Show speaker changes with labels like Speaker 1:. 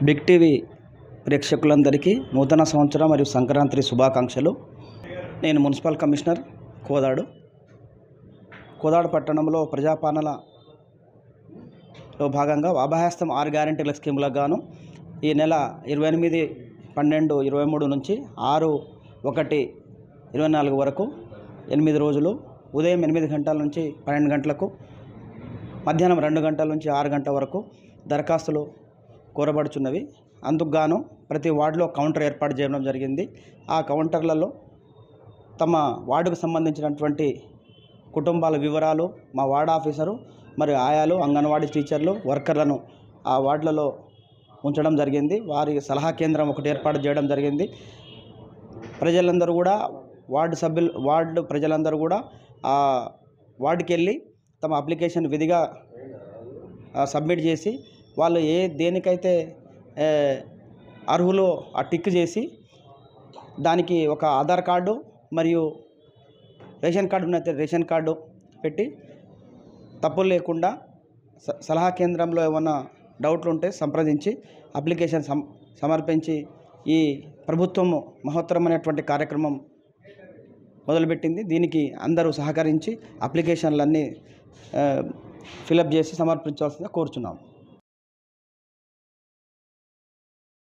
Speaker 1: big TV ప్రేక్షకులందరికీ నూతన సంవత్సరం మరియు సంక్రాంతి శుభాకాంక్షలు నేను మున్సిపల్ కమిషనర్ కోదాడు కోదాడు పట్టణంలో ప్రజాపాలనలో భాగంగా అభయహస్తం ఆరు గ్యారెంటీల స్కీములకు గాను ఈ నెల ఇరవై ఎనిమిది పన్నెండు ఇరవై మూడు నుంచి ఆరు ఒకటి ఇరవై నాలుగు వరకు ఎనిమిది రోజులు ఉదయం ఎనిమిది గంటల నుంచి పన్నెండు గంటలకు మధ్యాహ్నం రెండు గంటల నుంచి ఆరు గంటల వరకు దరఖాస్తులు కోరబడుచున్నవి అందుకు గాను ప్రతి వార్డులో కౌంటర్ ఏర్పాటు చేయడం జరిగింది ఆ కౌంటర్లలో తమ వార్డుకు సంబంధించినటువంటి కుటుంబాల వివరాలు మా వార్డ్ ఆఫీసరు మరియు ఆయాలు అంగన్వాడీ టీచర్లు వర్కర్లను ఆ వార్డులలో ఉంచడం జరిగింది వారి సలహా కేంద్రం ఒకటి ఏర్పాటు చేయడం జరిగింది ప్రజలందరూ కూడా వార్డు సభ్యులు వార్డు ప్రజలందరూ కూడా ఆ వార్డుకి వెళ్ళి తమ అప్లికేషన్ విధిగా ఆ, సబ్మిట్ చేసి వాళ్ళు ఏ దేనికైతే ఏ, అర్హులో ఆ టిక్ చేసి దానికి ఒక ఆధార్ కార్డు మరియు రేషన్ కార్డు ఉన్నైతే రేషన్ కార్డు పెట్టి తప్పులు లేకుండా స- సలహా కేంద్రంలో ఏమన్నా డౌట్లు ఉంటే సంప్రదించి అప్లికేషన్ సమ సమర్పించి ఈ ప్రభుత్వము మహోత్తరమైనటువంటి కార్యక్రమం మొదలుపెట్టింది దీనికి అందరూ సహకరించి అప్లికేషన్లన్నీ ఫిలప్ చేసి సమర్పించవలసిందిగా కోరుచున్నాం